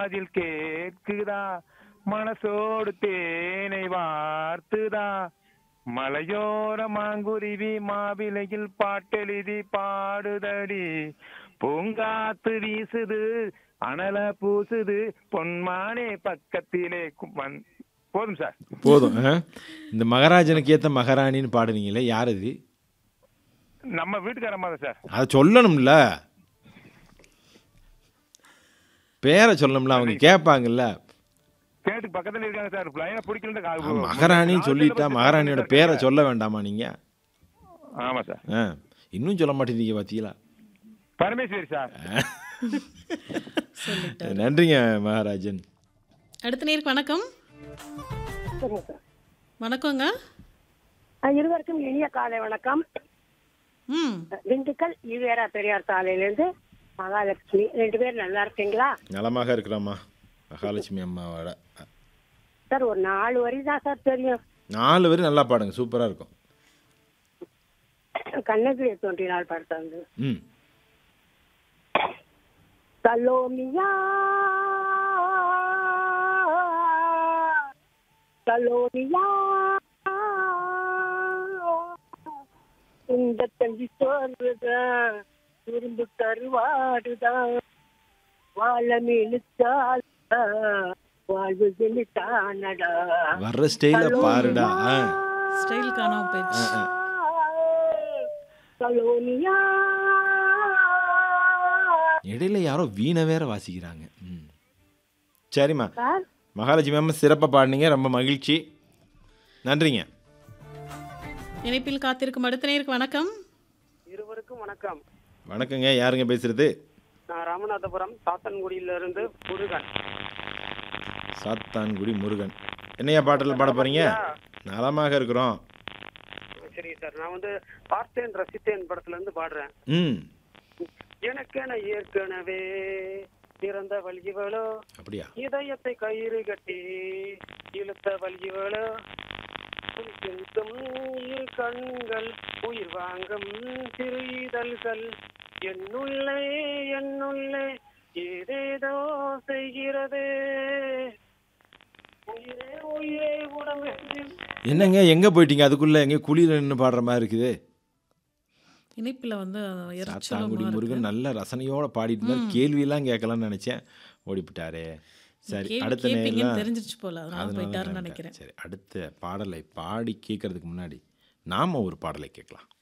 காதில் கேட்குதா மனசோடு தேனை வார்த்துதா மலையோர மாங்குருவி மாவிலையில் பாட்டெழுதி பாடுதடி பூங்காத்து வீசுது அனல பூசுது பொன்மானே பக்கத்திலே கு- வந்- போதும் சார் போதும் ஆ? இந்த மகாராஜனுக்கு ஏற்ற மகாராணின்னு பாடுனீங்களே யார் இது நம்ம வீட்டுக்காரம்மா தான் சார் அதை சொல்லணும்ல பேரை சொல்லணும்ல அவங்க கேட்பாங்கல்ல கேட்டு பக்கத்துல இருக்காங்க சார் லைனை பிடிக்கல ஆ, மகாராணின்னு சொல்லிட்டா மகாராணியோட பேரை சொல்ல வேண்டாமா நீங்கள் ஆமா சார் ஆ இன்னும் சொல்ல மாட்டேங்கிறீங்க பார்த்தீங்களா பரமேஸ்வரி சார் சொல்லிட்டாரு நன்றிங்க மகாராஜன் அடுத்த நேருக்கு வணக்கம் சரிங்க சார் வணக்கங்க அஹ் இருவருக்கும் இனிய காலை வணக்கம் ம் திண்டுக்கல் ஈவேரா பெரியார் சாலையிலேருந்து மகாலட்சுமி ரெண்டு பேரும் நல்லா இருக்கீங்களா நலமாக இருக்கிறாம்மா மகாலட்சுமி அம்மாவோட சார் ஒரு நாலு வரி தான் சார் தெரியும் நாலு வரி நல்லா பாடுங்க சூப்பராக இருக்கும் கண்ணகிரி தோன்றினால் படுத்தாங்க ம் சலோமியா சலோமியா இந்த தஞ்சி சொல்றதான் துரும்பு கருவாடுதான் வாழ மீனுச்சால் வாழ்வு தானடா வர்ற ஸ்டைல பாருடா ஆ. ஸ்டைல் காணாம போயிடுச்சு சலோமியா இடையில யாரோ வீணை வேற வாசிக்கிறாங்க ம் சரிம்மா சார் மகாலட்சுமி அம்மா சிறப்பாக பாடினீங்க ரொம்ப மகிழ்ச்சி நன்றிங்க இணைப்பில் காத்திருக்கும் அடுத்த நேருக்கு வணக்கம் இருவருக்கும் வணக்கம் வணக்கங்க யாருங்க பேசுறது நான் ராமநாதபுரம் சாத்தன்குடியில இருந்து முருகன் சாத்தான்குடி முருகன் என்னையா பாட்டில் பாட போறீங்க நலமாக இருக்கிறோம் சரி சார் நான் வந்து பார்த்தேன் ரசித்தேன் படத்துல இருந்து பாடுறேன் ம் எனக்கென ஏற்கனவே பிறந்த வல்கிவளோ அப்படியா இதயத்தை கயிறு கட்டி இழுத்த வல்கிவளோ செலுத்தும் இரு கண்கள் உயிர் வாங்கும் சிறு இதழ்கள் என்னுள்ளே என்னுள்ளே ஏதேதோ செய்கிறது உயிரே உயிரே உடம்பு என்னங்க எங்கே போயிட்டீங்க அதுக்குள்ளே எங்கே குளிர் நின்று பாடுற மாதிரி இருக்குது இணைப்பில் வந்து சாத்தாங்குடி எரிச்சலமா முருகன் இருக்கு நல்ல ரசனையோட பாடிட்டு இருந்தார் கேள்வியெல்லாம் கேட்கலாம்னு நினச்சேன் ஓடிவிட்டாரே சரி கேள்வி அடுத்த கேட்பீங்கன்னு நேரம் தெரிஞ்சிருச்சு போல அதனால அதனால போயிட்டாருன்னு தான் நினைக்கிறேன் சரி அடுத்த பாடலை பாடி கேட்கறதுக்கு முன்னாடி நாம ஒரு பாடலை கேட்கலாம்